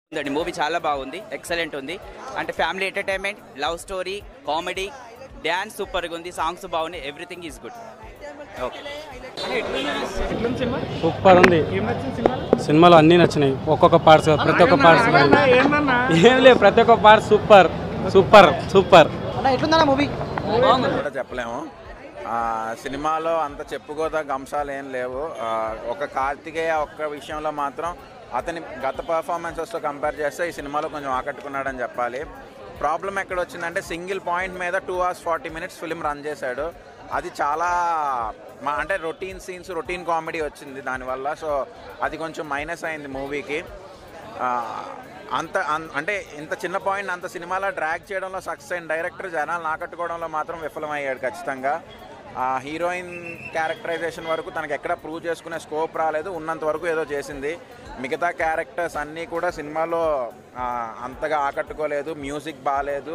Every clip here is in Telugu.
ఉందండి మూవీ చాలా బాగుంది ఎక్సలెంట్ ఉంది అంటే family entertainment love story comedy dance సూపర్గా ఉంది సాంగ్స్ బాగున్నాయి ఎవ్రీథింగ్ ఈజ్ గుడ్ ఓకే ఎట్లుంది సినిమా సూపర్ ఉంది ఏం నచ్చింది సినిమాలో సినిమాలో అన్నీ నచ్చినాయి ఒక్కొక్క పార్ట్స్ ప్రతి ఒక్క పార్ట్స్ ఏందన్నా, ఏందన్నా ఏం లేదు ప్రతి ఒక్క పార్ట్ సూపర్ సూపర్ సూపర్ కూడా చెప్పలేము ఆ, సినిమాలో అంత చెప్పుకోదగ్గ అంశాలు ఏం లేవు ఆ, ఒక కార్తికేయ ఒక్క విషయంలో మాత్రం అతని గత పర్ఫార్మెన్సెస్తో కంపేర్ చేస్తే ఈ సినిమాలో కొంచెం ఆకట్టుకున్నాడని చెప్పాలి ప్రాబ్లం ఎక్కడ వచ్చిందంటే సింగిల్ పాయింట్ మీద two hours forty minutes film run చేశాడు అది చాలా మా అంటే రొటీన్ సీన్స్ రొటీన్ కామెడీ వచ్చింది దానివల్ల సో అది కొంచెం మైనస్ అయింది మూవీకి ఆ, అంత అన్- అంటే ఇంత చిన్న పాయింట్ అంత సినిమాలో డ్రాగ్ చేయడంలో సక్సెస్ అయిన డైరెక్టర్ జనాలు ఆకట్టుకోవడంలో మాత్రం విఫలమయ్యాడు ఖచ్చితంగా ఆ హీరోయిన్ క్యారెక్టరైజేషన్ వరకు తనకి ఎక్కడ ప్రూవ్ చేసుకునే స్కోప్ రాలేదు ఉన్నంత వరకు ఏదో చేసింది మిగతా క్యారెక్టర్స్ అన్నీ కూడా సినిమాలో ఆ, అంతగా ఆకట్టుకోలేదు మ్యూజిక్ బాగాలేదు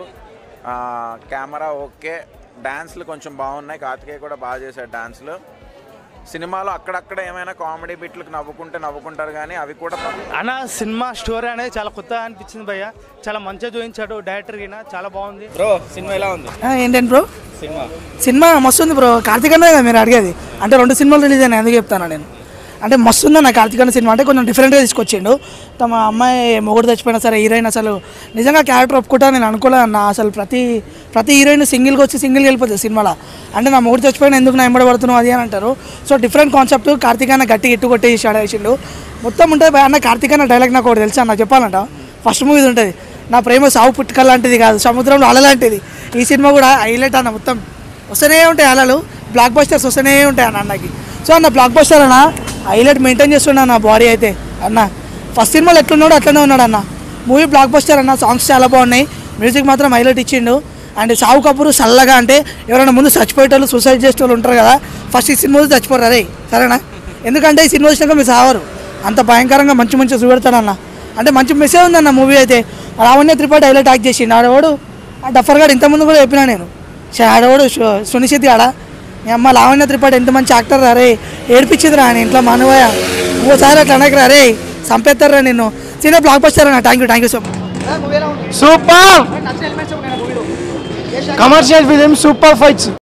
కెమెరా ఓకే డ్యాన్స్లు కొంచెం బాగున్నాయి కార్తికేయ కూడా బాగా చేశాడు డాన్స్లు సినిమాలో అక్కడక్కడ ఏమైనా కామెడీ బిట్లకు నవ్వుకుంటే నవ్వుకుంటారు కానీ అవి కూడా అన్న సినిమా స్టోరీ అనేది చాలా కొత్తగా అనిపించింది భయ్య చాలా మంచిగా చూపించాడు డైరెక్టర్ గిన చాలా బాగుంది బ్రో సినిమా ఎలా ఉంది ఆ, ఏంటండి బ్రో సినిమా సినిమా మస్తు ఉంది బ్రో కార్తీక్ అన్న కదా మీరు అడిగేది అంటే రెండు సినిమాలు రిలీజ్ అయినాయి ఎందుకు చెప్తాను నేను అంటే మస్తు ఉంది అన్న కార్తీక్ అన్న సినిమా అంటే కొంచెం డిఫరెంట్గా తీసుకొచ్చిండు తమ అమ్మాయి మొగుడు చచ్చిపోయినా సరే హీరోయిన్ అసలు నిజంగా క్యారెక్టర్ ఒప్పుకుంటా నేను అనుకోలేదు అన్న అసలు ప్రతి ప్రతి హీరోయిన్ సింగిల్గా వచ్చి సింగిల్గా వెళ్ళిపోతుంది సినిమాలో అంటే నా మొగుడు చచ్చిపోయినా ఎందుకు నా ఎంబడి పడుతున్నావు అది అని అంటారు సో డిఫరెంట్ కాన్సెప్ట్ కార్తీక్ అన్న గట్టి ఇట్టు కొట్టేసి వేసిండు మొత్తం ఉంటుంది భయ్ అన్న కార్తీక్ అన్న డైలాగ్ నాకు ఒకటి తెలుసు అన్న చెప్పాలంట ఫస్ట్ మూవీ ఉంటుంది నా ప్రేమ సాగు పుట్టుక లాంటిది కాదు సముద్రంలో అల లాంటిది ఈ సినిమా కూడా హైలైట్ అన్న మొత్తం వస్తూనే ఉంటాయి అలలు బ్లాక్ బస్టర్స్ వస్తూనే ఉంటాయి అన్న అన్నకి సో అన్న బ్లాక్ బస్టర్ అన్న హైలైట్ మెయింటైన్ చేస్తున్నా నా బాడీ అయితే అన్న ఫస్ట్ సినిమాలో ఎట్లున్నాడో అట్లనే ఉన్నాడు అన్న మూవీ బ్లాక్ బస్టర్ అన్న సాంగ్స్ చాలా బాగున్నాయి మ్యూజిక్ మాత్రం హైలైట్ ఇచ్చిండు అండ్ సావు కపూర్ చల్లగా అంటే ఎవరైనా ముందు చచ్చిపోయేటోళ్ళు సూసైడ్ చేసేటోళ్ళు ఉంటారు కదా ఫస్ట్ ఈ సినిమా చూసి చచ్చిపోరు అరే సరేనా ఎందుకంటే ఈ సినిమా వచ్చినాక మీరు సావరు అంత భయంకరంగా మంచి మంచి చూపెడతానన్న అంటే మంచి మెసేజ్ ఉందన్న మూవీ అయితే రావణ్య త్రిపాఠి హైలైట్ యాక్ట్ చేసిండు ఆడవాడు ఆ డఫర్ గాడు ఇంతకుముందు కూడా చెప్పినా నేను చే ఆడవాడు సు- సునిశ్చిత్ ఆడ మీ అమ్మ లావణ్య త్రిపాఠి ఎంత మంచి యాక్టర్ రా రే ఏడిపించిందిరా ఆయన ఇంట్లో మనవయ్య ఇంకోసారి అట్లా అనకరా రే చంపేస్తారా నిన్ను చిన్న బ్లాక్ బస్టర్ అన్న thank you thank you so much super commercial film super fights